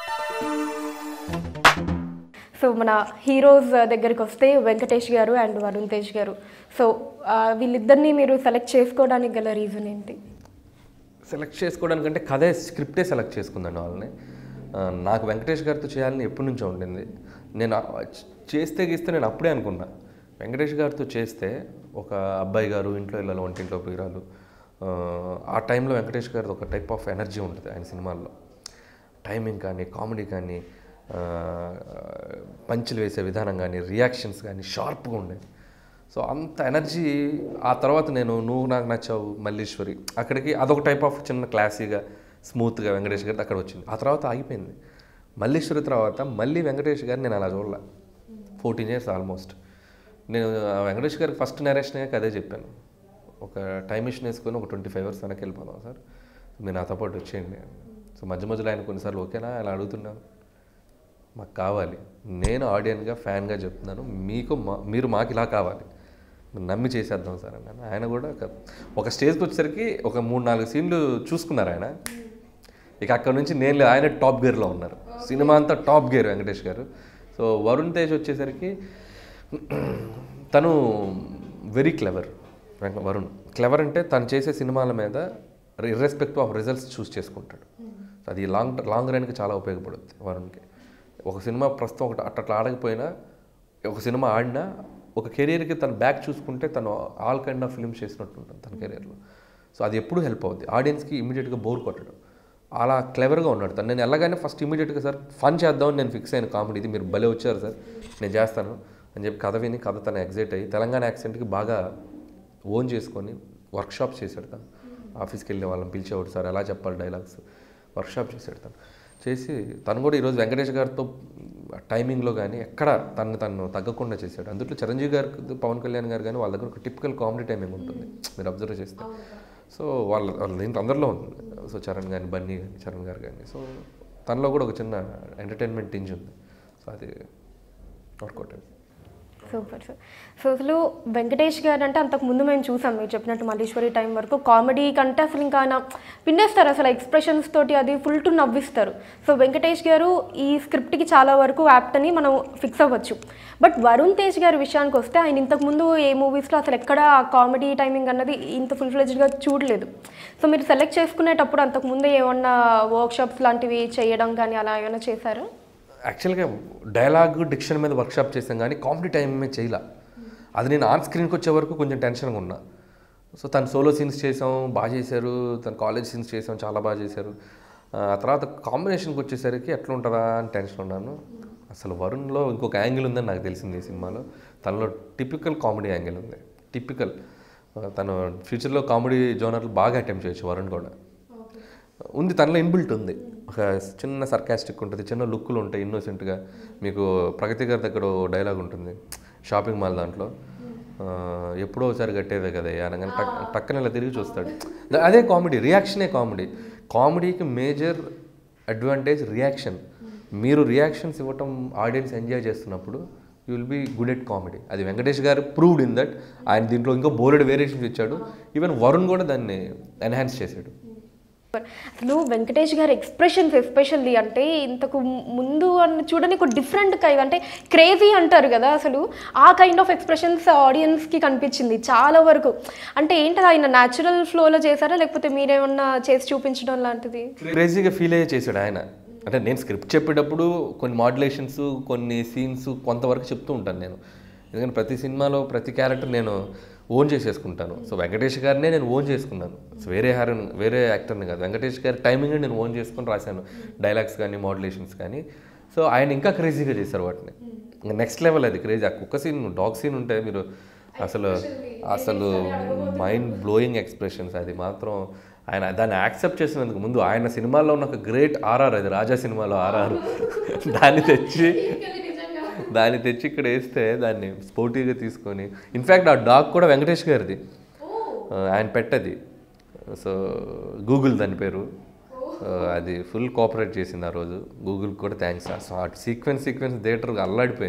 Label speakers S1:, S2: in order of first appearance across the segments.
S1: So మన heroes దగ్గరికి వస్తే వెంకటేష్ గారు అండ్ వరుణ్ తేజ్ గారు సో ఆ, వీళ్ళిద్దరిని మీరు సెలెక్ట్ చేసుకోవడానికి గల రీజన్ ఏంటి
S2: సెలెక్ట్ చేసుకోవడానికంటే కథే స్క్రిప్టే సెలెక్ట్ చేసుకుందండి వాళ్ళని ఆ, నాకు వెంకటేష్ గారితో చేయాలని ఎప్పటి నుంచో ఉండింది నేను ఆ- చేస్తే గీస్తే నేను అప్పుడే అనుకున్నా వెంకటేష్ గారితో చేస్తే ఒక అబ్బాయి గారు ఇంట్లో ఇళ్ళలో వంటింట్లో పిరాలు ఆ టైంలో వెంకటేష్ గారిది ఒక టైప్ ఆఫ్ ఎనర్జీ ఉంటుంది ఆయన సినిమాల్లో టైమింగ్ కానీ కామెడీ కానీ ఆ, పంచులు వేసే విధానం కానీ రియాక్షన్స్ కానీ షార్ప్గా ఉండేది సో అంత ఎనర్జీ ఆ తర్వాత నేను నువ్వు నాకు నచ్చావు మల్లీశ్వరి అక్కడికి అదొక టైప్ ఆఫ్ చిన్న క్లాసీగా స్మూత్గా వెంకటేష్ గారిది అక్కడ వచ్చింది ఆ తర్వాత ఆగిపోయింది మల్లీశ్వరి తర్వాత మళ్ళీ వెంకటేష్ గారిని నేను అలా చూడలే ఫోర్టీన్ ఇయర్స్ ఆల్మోస్ట్ నేను ఆ వెంకటేష్ గారికి ఫస్ట్ నరేషన్ అయ్యాక అదే చెప్పాను ఒక టైం మిషన్ వేసుకొని ఒక ట్వంటీ ఫైవ్ అవర్స్ వెనక్కి వెళ్ళిపోదాం సార్ మీరు నాతో పాటు వచ్చేయండి సో మధ్య మధ్యలో ఆయన కొన్నిసార్లు ఓకేనా అలా అడుగుతున్నాను మాకు కావాలి నేను ఆడియన్గా ఫ్యాన్గా చెప్తున్నాను మీకు మా మీరు మాకు ఇలా కావాలి మీరు నమ్మి చేసేద్దాం సార్ అన్నాను ఆయన కూడా ఒక- ఒక స్టేజ్కి వచ్చేసరికి ఒక మూడు నాలుగు సీన్లు చూసుకున్నారు ఆయన ఇక అక్కడ నుంచి నేను లే- ఆయన టాప్ గేర్లో ఉన్నారు సినిమా అంతా టాప్ గేర్ వెంకటేష్ గారు సో వరుణ్ తేజ్ వచ్చేసరికి తను వెరీ క్లెవర్ వరుణ్ క్లెవర్ అంటే తను చేసే సినిమాల మీద ఇర్రెస్పెక్టివ్ ఆఫ్ రిజల్ట్స్ చూస్ చేసుకుంటాడు అది లాంగ్ లాంగ్ రన్కి చాలా ఉపయోగపడుతుంది వరుణ్కి ఒక సినిమా ప్రస్తుతం ఒకటి అట్లా అట్లా ఆడకపోయినా ఒక సినిమా ఆడినా ఒక కెరీర్కి తను బ్యాక్ చూసుకుంటే తను ఆల్ కైండ్ ఆఫ్ ఫిల్మ్స్ చేసినట్టు ఉంటుంది తన కెరీర్లో సో అది ఎప్పుడు హెల్ప్ అవుద్ది ఆడియన్స్కి ఇమీడియట్గా బోర్ కొట్టడం అలా క్లెవర్గా ఉన్నాడు తను నేను వెళ్ళగానే ఫస్ట్ ఇమీడియట్గా సార్ ఫన్ చేద్దామని నేను ఫిక్స్ అయిన కామెడీ ఇది మీరు భలే వచ్చారు సార్ నేను చేస్తాను అని చెప్పి కథ విని కథ తను ఎగ్జైట్ అయ్యి తెలంగాణ యాక్సెంట్కి బాగా ఓన్ చేసుకొని వర్క్షాప్స్ చేశాడు తను ఆఫీస్కి వెళ్ళే వాళ్ళని పిలిచేవాడు సార్ ఎలా చెప్పాలి డైలాగ్స్ వర్క్షాప్ చేశాడు తను చేసి తను కూడా ఈరోజు వెంకటేష్ గారితో టైమింగ్లో కానీ ఎక్కడ తను తను తగ్గకుండా చేశాడు అందులో చిరంజీవి గారు పవన్ కళ్యాణ్ గారు కానీ వాళ్ళ దగ్గర ఒక టిపికల్ కామెడీ టైమింగ్ ఉంటుంది మీరు అబ్జర్వ్ చేస్తే సో వాళ్ళ వాళ్ళ దీంట్లో అందరిలో ఉంది సో చరణ్ కానీ బన్నీ కానీ చరణ్ గారు కానీ సో తనలో కూడా ఒక చిన్న ఎంటర్టైన్మెంట్ టింజ్ ఉంది సో అది వర్కౌట్ అయింది
S1: సూపర్ సార్ సో అసలు వెంకటేష్ గారు అంటే అంతకు ముందు మేము చూసాం మీరు చెప్పినట్టు మల్లీశ్వరి టైం వరకు కామెడీ కంటే అసలు ఇంకా ఆయన పిండేస్తారు అసలు ఎక్స్ప్రెషన్స్ తోటి అది ఫుల్ టు నవ్విస్తారు సో వెంకటేష్ గారు ఈ స్క్రిప్ట్కి చాలా వరకు యాప్ట్ అని మనం ఫిక్స్ అవ్వచ్చు బట్ వరుణ్ తేజ్ గారి విషయానికి వస్తే ఆయన ఇంతకు ముందు ఏ మూవీస్లో అసలు ఎక్కడ కామెడీ టైమింగ్ అన్నది ఇంత ఫుల్ ఫ్లెజ్డ్గా చూడలేదు సో మీరు సెలెక్ట్ చేసుకునేటప్పుడు అంతకుముందు ఏమన్నా వర్క్షాప్స్ లాంటివి చేయడం కానీ అలా ఏమైనా చేశారా
S2: యాక్చువల్గా డైలాగ్ డిక్షన్ మీద వర్క్షాప్ చేసాం కానీ కామెడీ టైం మీద చేయలే అది నేను ఆన్ స్క్రీన్కి వచ్చే వరకు కొంచెం టెన్షన్గా ఉన్నా సో తను సోలో సీన్స్ చేసాం బాగా చేశారు తను కాలేజ్ సీన్స్ చేసాం చాలా బాగా చేశారు ఆ తర్వాత కాంబినేషన్కి వచ్చేసరికి ఎట్లా ఉంటుందా అని టెన్షన్ ఉన్నాను అసలు వరుణ్లో ఇంకొక యాంగిల్ ఉందని నాకు తెలిసింది ఈ సినిమాలో తనలో టిపికల్ కామెడీ యాంగిల్ ఉంది టిపికల్ తను ఫ్యూచర్లో కామెడీ జోనర్లు బాగా అటెంప్ట్ చేయొచ్చు వరుణ్ కూడా ఉంది తనలో ఇన్బిల్ట్ ఉంది ఒక చిన్న సర్కాస్టిక్ ఉంటుంది చిన్న లుక్కులు ఉంటాయి ఇన్నోసెంట్గా మీకు ప్రగతి గారి దగ్గర ఓ డైలాగ్ ఉంటుంది షాపింగ్ మాల్ దాంట్లో ఆ, ఎప్పుడో ఒకసారి కట్టేదే కదా అనగానే టక్ టక్కన ఇలా తిరిగి చూస్తాడు అదే కామెడీ రియాక్షనే కామెడీ కామెడీకి మేజర్ అడ్వాంటేజ్ రియాక్షన్ మీరు రియాక్షన్స్ ఇవ్వటం ఆడియన్స్ ఎంజాయ్ చేస్తున్నప్పుడు you will be good at comedy అది వెంకటేష్ గారు ప్రూవ్డ్ ఇన్ దట్ ఆయన దీంట్లో ఇంకా బోలెడ్ వేరియేషన్స్ ఇచ్చాడు ఈవెన్ వరుణ్ కూడా దాన్ని ఎన్హాన్స్ చేశాడు
S1: అసలు వెంకటేష్ గారి ఎక్స్ప్రెషన్స్ ఎస్పెషల్లీ అంటే ఇంతకు ముందు అన్న చూడని ఒక డిఫరెంట్ కైవ్ అంటే క్రేజీ అంటారు కదా అసలు ఆ కైండ్ ఆఫ్ ఎక్స్ప్రెషన్స్ ఆడియన్స్కి కనిపించింది చాలా వరకు అంటే ఏంటది ఆయన న్యాచురల్ ఫ్లోలో చేశారా లేకపోతే మీరేమన్నా చేసి చూపించడం లాంటిది
S2: క్రేజీగా ఫీల్ అయ్యే చేశాడు ఆయన అంటే నేను స్క్రిప్ట్ చెప్పేటప్పుడు కొన్ని మాడ్యులేషన్స్ కొన్ని సీన్స్ కొంతవరకు చెప్తూ ఉంటాను నేను ఎందుకంటే ప్రతి సినిమాలో ప్రతి క్యారెక్టర్ నేను ఓన్ చేసేసుకుంటాను సో వెంకటేష్ గారినే నేను ఓన్ చేసుకున్నాను సో వేరే హారన్ వేరే యాక్టర్ని కాదు వెంకటేష్ గారి టైమింగ్ నేను ఓన్ చేసుకొని రాశాను డైలాగ్స్ కానీ మాడ్యులేషన్స్ కానీ సో ఆయన ఇంకా క్రేజీగా చేశారు వాటిని ఇంకా నెక్స్ట్ లెవెల్ అది క్రేజీ ఆ కుక్క సీన్ డాగ్ సీన్ ఉంటే మీరు అసలు అసలు మైండ్ బ్లోయింగ్ ఎక్స్ప్రెషన్స్ అది మాత్రం ఆయన దాన్ని యాక్సెప్ట్ చేసినందుకు ముందు ఆయన సినిమాలో ఉన్న ఒక గ్రేట్ ఆర్ఆర్ అది రాజా సినిమాలో ఆర్ఆర్ దాన్ని తెచ్చి దాన్ని తెచ్చి ఇక్కడ వేస్తే దాన్ని స్పోర్టీగా తీసుకొని ఇన్ఫ్యాక్ట్ ఆ డాగ్ కూడా వెంకటేష్ గారిది ఆ, ఆయన పెట్టది సో గూగుల్ దాని పేరు ఆ, అది ఫుల్ కోఆపరేట్ చేసింది ఆ రోజు గూగుల్ కూడా థ్యాంక్స్ ఆ సీక్వెన్స్ సీక్వెన్స్ థియేటర్ అల్లాడిపోయింది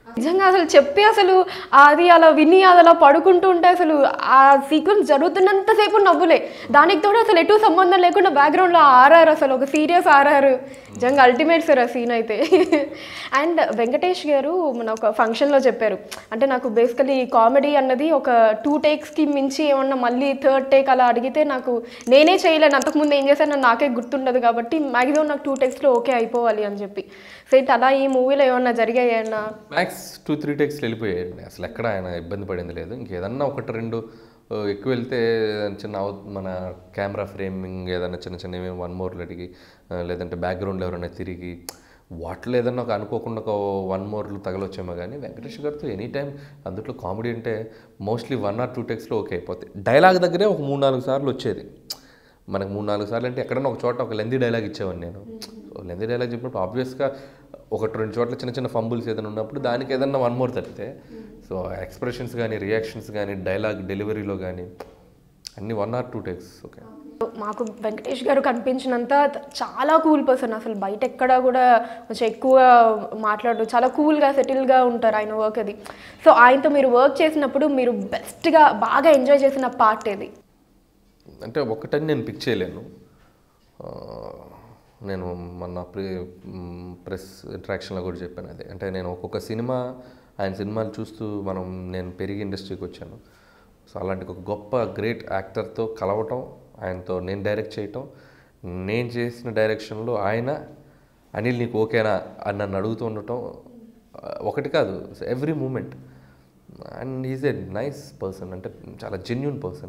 S1: నిజంగా అసలు చెప్పి అసలు అది అలా విని అది అలా పడుకుంటూ ఉంటే అసలు ఆ సీక్వెన్స్ జరుగుతున్నంతసేపు నవ్వులే దానికి తోడు అసలు ఎటు సంబంధం లేకుండా బ్యాక్గ్రౌండ్లో ఆర్ఆర్ అసలు ఒక సీరియస్ ఆర్ఆర్ నిజంగా అల్టిమేట్ సార్ ఆ సీన్ అయితే అండ్ వెంకటేష్ గారు మన ఒక ఫంక్షన్లో చెప్పారు అంటే నాకు బేసికలీ కామెడీ అన్నది ఒక టూ టేక్స్కి మించి ఏమన్నా మళ్ళీ థర్డ్ టేక్ అలా అడిగితే నాకు నేనే చేయలేను అంతకుముందు ఏం చేశాను నాకే గుర్తుండదు కాబట్టి మ్యాక్సిమం నాకు టూ టేక్స్లో ఓకే అయిపోవాలి అని చెప్పి సో ఏంటి అలా ఈ మూవీలో ఏమన్నా జరిగాయన్నా
S2: మ్యాక్స్ టూ త్రీ టెక్స్ట్లు వెళ్ళిపోయాయండి అసలు ఎక్కడ ఆయన ఇబ్బంది పడింది లేదు ఇంకేదన్నా ఒకటి రెండు ఆ, ఎక్కువ వెళ్తే చిన్న అవ మన కెమెరా ఫ్రేమింగ్ ఏదైనా చిన్న చిన్నవి వన్ మోర్లు అడిగి ఆ, లేదంటే బ్యాక్గ్రౌండ్లో ఎవరైనా తిరిగి వాటిలో ఏదన్నా ఒక అనుకోకుండా ఒక వన్ మోర్లు తగలొచ్చేమో కానీ వెంకటేష్ గారితో ఎనీ టైం అందులో కామెడీ అంటే మోస్ట్లీ వన్ ఆర్ టూ టెక్స్లో ఓకే అయిపోతాయి డైలాగ్ దగ్గరే ఒక మూడు నాలుగు సార్లు వచ్చేది మనకు మూడు నాలుగు సార్లు అంటే ఎక్కడన్నా ఒక చోట ఒక లెందీ డైలాగ్ ఇచ్చేవాడిని నేను సో లెందీ డైలాగ్ చెప్పినప్పుడు ఆబ్వియస్గా ఒకటి రెండు చోట్ల చిన్న చిన్న ఫంబుల్స్ ఏదైనా ఉన్నప్పుడు దానికి ఏదన్నా వన్ మోర్ తప్పితే సో ఎక్స్ప్రెషన్స్ కానీ రియాక్షన్స్ కానీ డైలాగ్ డెలివరీలో కానీ అన్ని one or two takes okay
S1: మాకు వెంకటేష్ గారు కనిపించినంత చాలా కూల్ పర్సన్ అసలు బయట ఎక్కడ కూడా కొంచెం ఎక్కువ మాట్లాడు చాలా కూల్గా సెటిల్గా ఉంటారు ఆయన వర్క్ అది సో ఆయనతో మీరు వర్క్ చేసినప్పుడు మీరు బెస్ట్గా బాగా ఎంజాయ్ చేసిన పార్ట్ ఏది
S2: అంటే ఒకటని నేను పిక్ చేయలేను ఆ, నేను మొన్న ప్రీ ప్రెస్ ఇంటరాక్షన్లో కూడా చెప్పాను అదే అంటే నేను ఒక్కొక్క సినిమా ఆయన సినిమాలు చూస్తూ మనం నేను పెరిగి ఇండస్ట్రీకి వచ్చాను సో అలాంటి ఒక గొప్ప గ్రేట్ యాక్టర్తో కలవటం ఆయనతో నేను డైరెక్ట్ చేయటం నేను చేసిన డైరెక్షన్లో ఆయన అనిల్ నీకు ఓకేనా అని నన్ను అడుగుతూ ఉండటం ఆ, ఒకటి కాదు every moment and is a nice person అంటే చాలా జెన్యున్ పర్సన్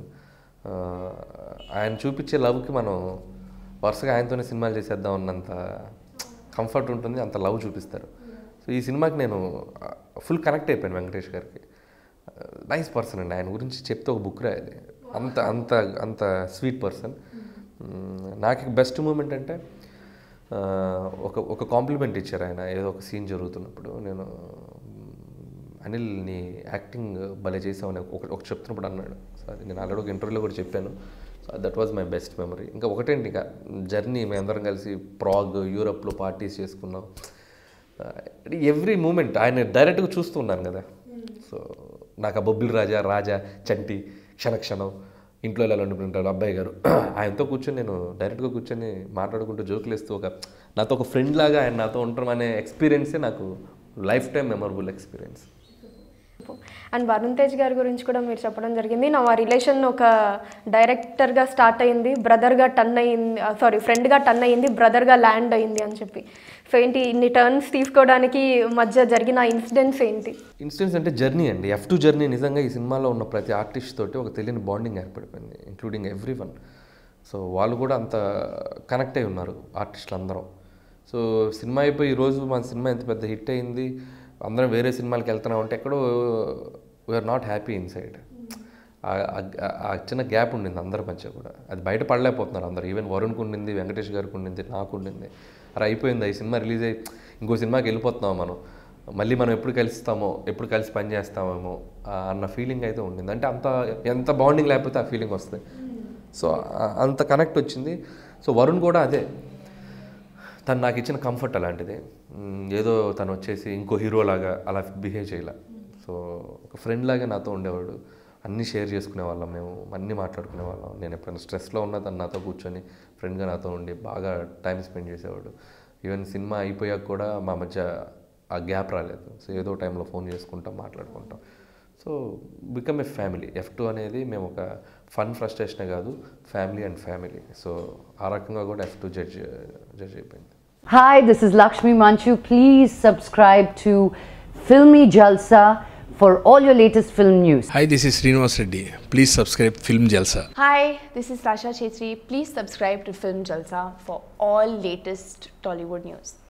S2: ఆయన చూపించే లవ్కి మనం వరుసగా ఆయనతోనే సినిమాలు చేసేద్దాం అన్నంత కంఫర్ట్ ఉంటుంది అంత లవ్ చూపిస్తారు సో ఈ సినిమాకి నేను ఫుల్ కనెక్ట్ అయిపోయాను వెంకటేష్ గారికి నైస్ పర్సన్ అండి ఆయన గురించి చెప్తే ఒక బుక్ రాయాలి అంత అంత అంత స్వీట్ పర్సన్ నాకు బెస్ట్ మూమెంట్ అంటే ఆ, ఒక ఒక కాంప్లిమెంట్ ఇచ్చారు ఆయన ఏదో ఒక సీన్ జరుగుతున్నప్పుడు నేను అనిల్ నీ యాక్టింగ్ భలే చేసావు అని ఒక ఒక చెప్తున్నప్పుడు అన్నాడు సో అది నేను ఆల్రెడీ ఒక ఇంటర్వ్యూలో కూడా చెప్పాను so that was my best memory ఇంకా ఒకటేంటి ఇంకా జర్నీ మేమందరం కలిసి ప్రాగ్ యూరప్లో పార్టీస్ చేసుకున్నాం ఎవ్రీ మూమెంట్ ఆయన డైరెక్ట్గా చూస్తూ ఉన్నాను కదా సో నాకు ఆ బొబ్బిలి రాజా రాజా చంటి క్షణక్షణం ఇంట్లో ఎలా ఉంటుంటాడు అబ్బాయి గారు ఆయనతో కూర్చొని నేను డైరెక్ట్గా కూర్చొని మాట్లాడుకుంటూ జోకులు వేస్తూ ఒక నాతో ఒక ఫ్రెండ్ లాగా ఆయన నాతో ఉండడం అనే ఎక్స్పీరియన్సే నాకు lifetime memorable experience
S1: and Varun Tej గారి గురించి కూడా మీరు చెప్పడం జరిగింది నా రిలేషన్ ఒక డైరెక్టర్గా స్టార్ట్ అయింది బ్రదర్గా టర్న్ అయ్యింది సారీ ఫ్రెండ్గా టర్న్ అయ్యింది బ్రదర్గా ల్యాండ్ అయింది అని చెప్పి సో ఏంటి ఇన్ని టర్న్స్ తీసుకోవడానికి మధ్య జరిగిన ఇన్సిడెంట్స్ ఏంటి
S2: ఇన్సిడెంట్స్ అంటే జర్నీ అండి ఎఫ్ టూ జర్నీ నిజంగా ఈ సినిమాలో ఉన్న ప్రతి ఆర్టిస్ట్ తోటి ఒక తెలియని బాండింగ్ ఏర్పడిపోయింది ఇంక్లూడింగ్ ఎవ్రీ వన్ సో వాళ్ళు కూడా అంత కనెక్ట్ అయి ఉన్నారు ఆర్టిస్టులు అందరం సో సినిమా అయిపోయి ఈరోజు మన సినిమా ఎంత పెద్ద హిట్ అయింది అందరం వేరే సినిమాలకి వెళ్తున్నాం అంటే ఎక్కడో వీఆర్ నాట్ హ్యాపీ ఇన్సైడ్ ఆ చిన్న గ్యాప్ ఉండింది అందరి మధ్య కూడా అది బయట పడలేకపోతున్నారు అందరు ఈవెన్ వరుణ్కి ఉండింది వెంకటేష్ గారికి ఉండింది నాకు ఉండింది అరే అయిపోయింది ఈ సినిమా రిలీజ్ అయ్యి ఇంకో సినిమాకి వెళ్ళిపోతున్నాం మనం మళ్ళీ మనం ఎప్పుడు కలుస్తామో ఎప్పుడు కలిసి పని చేస్తామేమో ఆ, అన్న ఫీలింగ్ అయితే ఉండింది అంటే అంత ఎంత బాండింగ్ లేకపోతే ఆ ఫీలింగ్ వస్తుంది సో ఆ- అంత కనెక్ట్ వచ్చింది సో వరుణ్ కూడా అదే తను నాకు ఇచ్చిన కంఫర్ట్ అలాంటిది మ్, ఏదో తను వచ్చేసి ఇంకో హీరో లాగా అలా బిహేవ్ చేయలే సో ఒక ఫ్రెండ్ లాగా నాతో ఉండేవాడు అన్నీ షేర్ చేసుకునే వాళ్ళం మేము అన్నీ మాట్లాడుకునే వాళ్ళం నేను ఎప్పుడైనా స్ట్రెస్లో ఉన్నా తను నాతో కూర్చొని ఫ్రెండ్గా నాతో ఉండి బాగా టైం స్పెండ్ చేసేవాడు ఈవెన్ సినిమా అయిపోయాక కూడా మా మధ్య ఆ గ్యాప్ రాలేదు సో ఏదో టైంలో ఫోన్ చేసుకుంటాం మాట్లాడుకుంటాం so become a family F two అనేది మేము ఒక ఫన్ ఫ్రస్ట్రేషనే కాదు ఫ్యామిలీ అండ్ ఫ్యామిలీ సో ఆ రకంగా కూడా ఎఫ్ టూ జడ్జ్ జడ్జ్ అయిపోయింది
S3: Hi, this is Lakshmi Manchu. Please subscribe to Filmy Jalsa for all your latest film news.
S4: Hi, this is Srinivas Reddy. Please subscribe Film Jalsa.
S5: Hi, this is Sasha Chetri. Please subscribe to Film Jalsa for all latest Tollywood news.